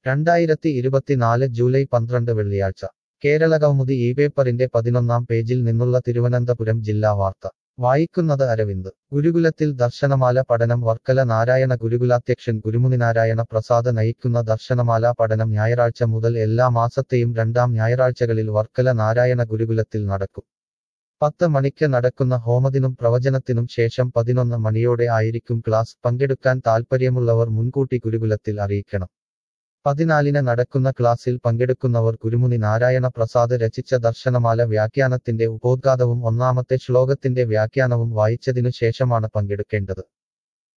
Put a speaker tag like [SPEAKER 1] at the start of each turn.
[SPEAKER 1] രണ്ടായിരത്തി ഇരുപത്തിനാല് ജൂലൈ പന്ത്രണ്ട് വെള്ളിയാഴ്ച കേരളകൗമുദി ഈ പേപ്പറിന്റെ പതിനൊന്നാം പേജിൽ നിന്നുള്ള തിരുവനന്തപുരം ജില്ലാ വാർത്ത വായിക്കുന്നത് അരവിന്ദ് ഗുരുകുലത്തിൽ ദർശനമാല പഠനം വർക്കല നാരായണ ഗുരുകുലാധ്യക്ഷൻ ഗുരുമുനി നാരായണ പ്രസാദ് നയിക്കുന്ന ദർശനമാല പഠനം ഞായറാഴ്ച മുതൽ എല്ലാ മാസത്തെയും രണ്ടാം ഞായറാഴ്ചകളിൽ വർക്കല നാരായണ ഗുരുകുലത്തിൽ നടക്കും പത്ത് മണിക്ക് നടക്കുന്ന ഹോമത്തിനും പ്രവചനത്തിനും ശേഷം പതിനൊന്ന് മണിയോടെ ആയിരിക്കും ക്ലാസ് പങ്കെടുക്കാൻ താൽപ്പര്യമുള്ളവർ മുൻകൂട്ടി ഗുരുകുലത്തിൽ അറിയിക്കണം പതിനാലിന് നടക്കുന്ന ക്ലാസ്സിൽ പങ്കെടുക്കുന്നവർ ഗുരുമുനി നാരായണ പ്രസാദ് രചിച്ച ദർശനമാല വ്യാഖ്യാനത്തിന്റെ ഉപോദ്ഘാതവും ഒന്നാമത്തെ ശ്ലോകത്തിന്റെ വ്യാഖ്യാനവും വായിച്ചതിനു ശേഷമാണ് പങ്കെടുക്കേണ്ടത്